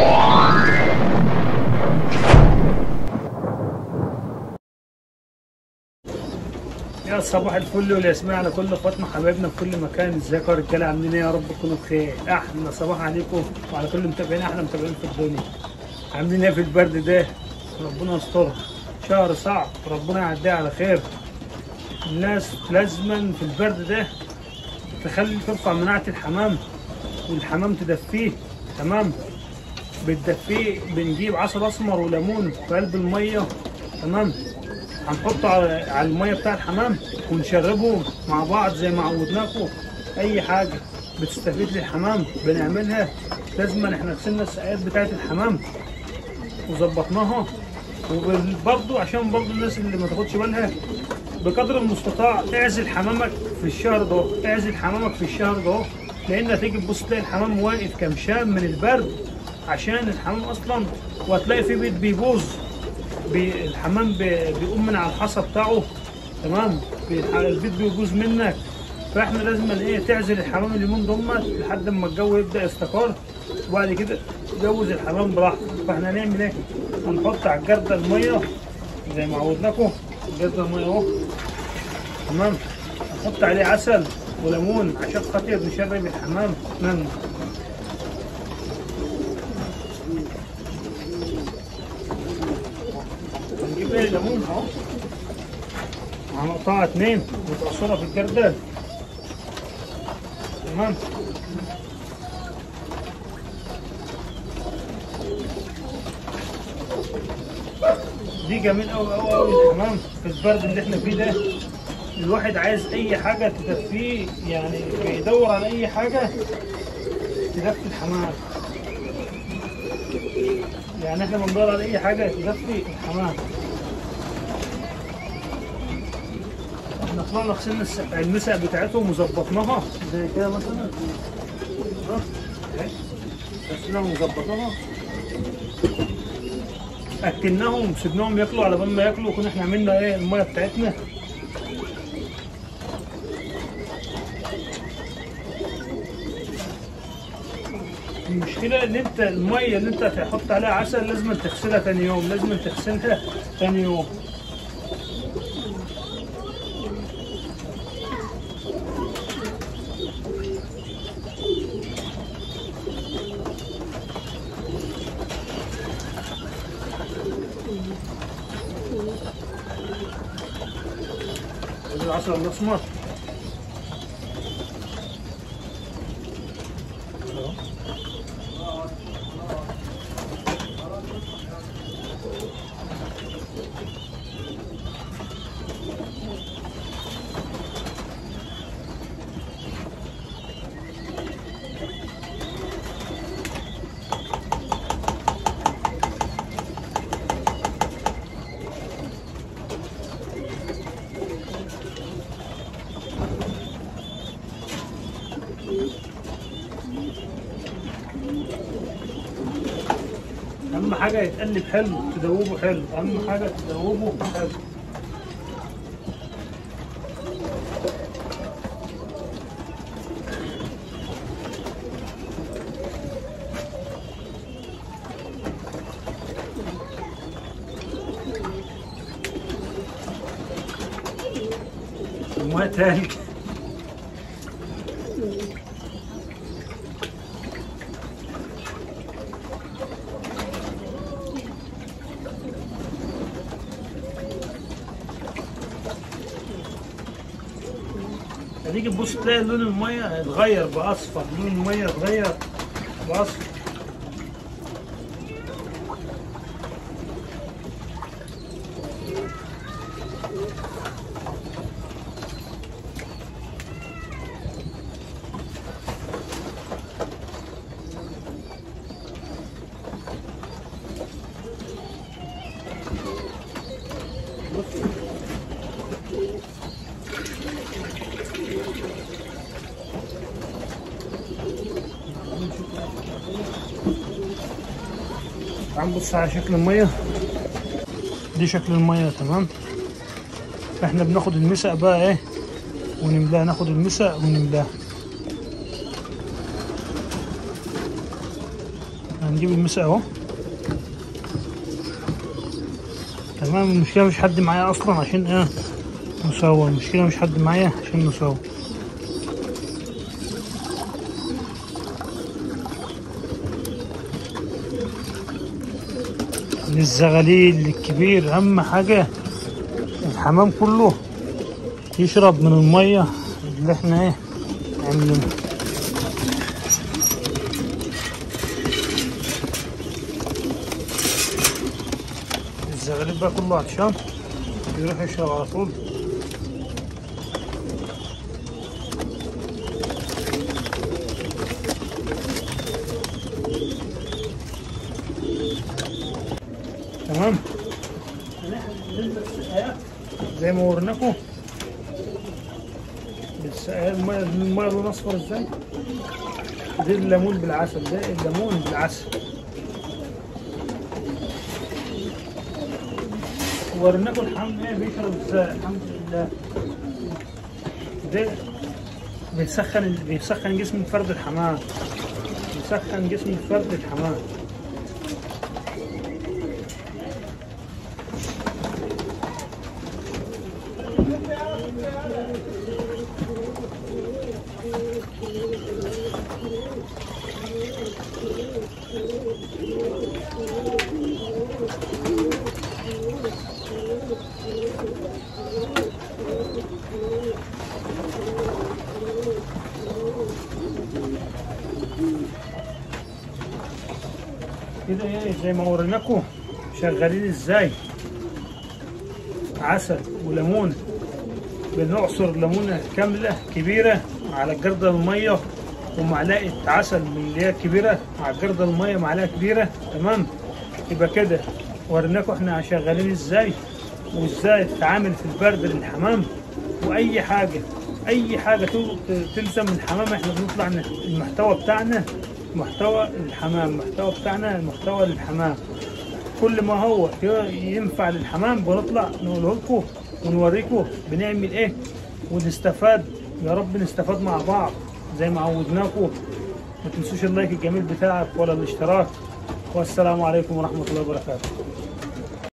يا صباح الفل والياسمين على كل اخواتنا حبايبنا في كل مكان ازيكم يا رجاله عاملين ايه يا رب تكونوا بخير احلى صباح عليكم وعلى كل متابعين احلى متابعين في الدنيا عاملين ايه في البرد ده ربنا يسترها شهر صعب ربنا يعديه على خير الناس لازما في البرد ده تخلي ترفع مناعه الحمام والحمام تدفيه تمام بتدفيه بنجيب عسل اسمر وليمون في قلب الميه تمام هنحطه على على الميه بتاع الحمام ونشربه مع بعض زي ما عودناكم اي حاجه بتستفيد للحمام بنعملها لازم احنا غسلنا السقايات بتاعت الحمام وظبطناها وبرضه عشان برضه الناس اللي ما تاخدش بالها بقدر المستطاع اعزل حمامك في الشهر ده اعزل حمامك في الشهر ده لان هتيجي تبص تلاقي الحمام واقف كمشام من البرد عشان الحمام اصلا وهتلاقي في بيت بيبوظ بي الحمام بي- بيقوم من على الحصى بتاعه تمام بي- البيت بيبوظ منك فاحنا لازم ايه تعزل الحمام اليومين دول لحد ما الجو يبدا يستقر وبعد كده تجوز الحمام براحتك فاحنا هنعمل ايه؟ هنحط على الجردة الميه زي ما عودناكم الجردة الميه اهو تمام هنحط عليه عسل وليمون عشان خاطر نشرب الحمام منه هنجيب ايه ليمون اهو هنقطعها اتنين وتعصرها في الجردل تمام دي جميل قوي قوي قوي الحمام في البرد اللي احنا فيه ده الواحد عايز اي حاجه تدفيه يعني بيدور على اي حاجه تدفي الحمام يعني احنا بندور على اي حاجه تدفي الحمام احنا طلعنا غسلنا الس- المسق بتاعتهم وظبطناها زي كده مثلا ها؟ اهي. غسلناها وظبطناها اكلناهم سيبناهم ياكلوا على بال ما ياكلوا كنا احنا عملنا ايه الميه بتاعتنا المشكلة ان انت المية اللي انت هتحط عليها عسل لازم تغسلها تاني يوم لازم تغسلها تاني يوم العسل الاسمر اهم حاجه يتقلب حلو تدوبه حلو اهم حاجه تدوبه حلو الميه تلج هتيجي تبص تلاقي لون الميه اتغير باصفر لون الميه اتغير باصفر تعال نبص على شكل الميه دي شكل الميه تمام احنا بناخد المسق بقى ايه ونملاها ناخد المسق ونملاها هنجيب المسا اهو تمام المشكلة مش حد معايا اصلا عشان ايه نصور المشكلة مش حد معايا عشان نصور للزغاليل الكبير اهم حاجة الحمام كله يشرب من المية اللي احنا ايه عاملينها الزغاليل بقى كله عطشان يروح يشرب على طول تمام زي ما ورناكم بالسقاية المية المية لون اصفر ازاي دي الليمون بالعسل ده الليمون بالعسل ورناكم الحمد لله بيشرب ازاي الحمد لله ده بيسخن بيسخن جسم فرد الحمام بيسخن جسم فرد الحمام كده ايه زي ما وريناكم شغالين ازاي عسل وليمون بنعصر ليمونه كامله كبيره على جردل الميه ومعلقه عسل من اللي هي كبيره على جردل الميه معلقه كبيره تمام يبقى كده وريناكم احنا شغالين ازاي وازاي تتعامل في البرد للحمام واي حاجه اي حاجه تو- تلزم الحمام احنا بنطلع ن- المحتوى بتاعنا محتوى الحمام المحتوى بتاعنا المحتوى للحمام كل ما هو ي- ينفع للحمام بنطلع نقوله لكم ونوريكم بنعمل ايه ونستفاد يا رب نستفاد مع بعض زي ما عودناكم ما تنسوش اللايك الجميل بتاعك ولا الاشتراك والسلام عليكم ورحمة الله وبركاته